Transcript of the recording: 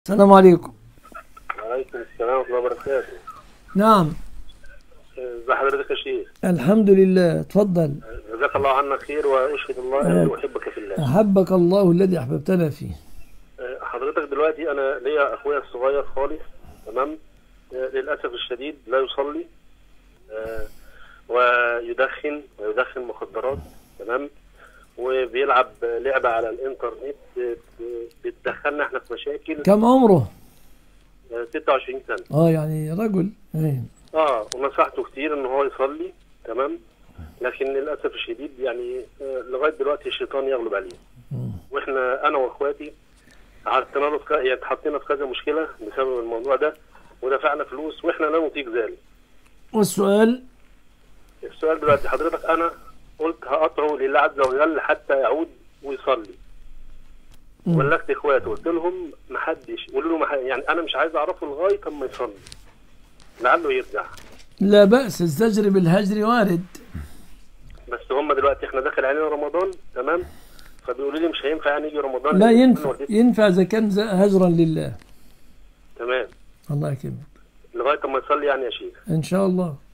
السلام عليكم وعليكم السلام ورحمة الله وبركاته نعم ازي حضرتك يا شيخ الحمد لله تفضل جزاك الله عنا خير واشهد الله اني احبك في الله أحبك الله الذي أحببتنا فيه حضرتك دلوقتي انا ليا اخويا الصغير خالص تمام للاسف الشديد لا يصلي آه، ويدخن ويدخن مخدرات تمام وبيلعب لعبة على الانترنت آه، بتدخلنا احنا في مشاكل كم عمره؟ آه، 26 سنة اه يعني رجل ايه اه ونصحته كتير ان هو يصلي تمام لكن للاسف الشديد يعني آه، لغايه دلوقتي الشيطان يغلب عليه واحنا انا واخواتي حطينا له في ك- يعني اتحطينا في كذا مشكله بسبب الموضوع ده ودفعنا فلوس واحنا لا نطيق ذلك والسؤال السؤال دلوقتي حضرتك انا قلت هقطعه لله عز وجل حتى يعود ويصلي مم. بلغت اخواته قلت لهم محدش قولوا له مح... يعني انا مش عايز اعرفه لغايه اما يصلي لعله يرجع لا بأس الزجر بالهجر وارد بس هم دلوقتي احنا داخل علينا رمضان تمام فبيقولوا لي مش هينفع يعني يجي رمضان لا لأن ينفع والدتي- ينفع إذا كان ز- هجرا لله تمام الله يكرمك لغايه اما يصلي يعني يا شيخ إن شاء الله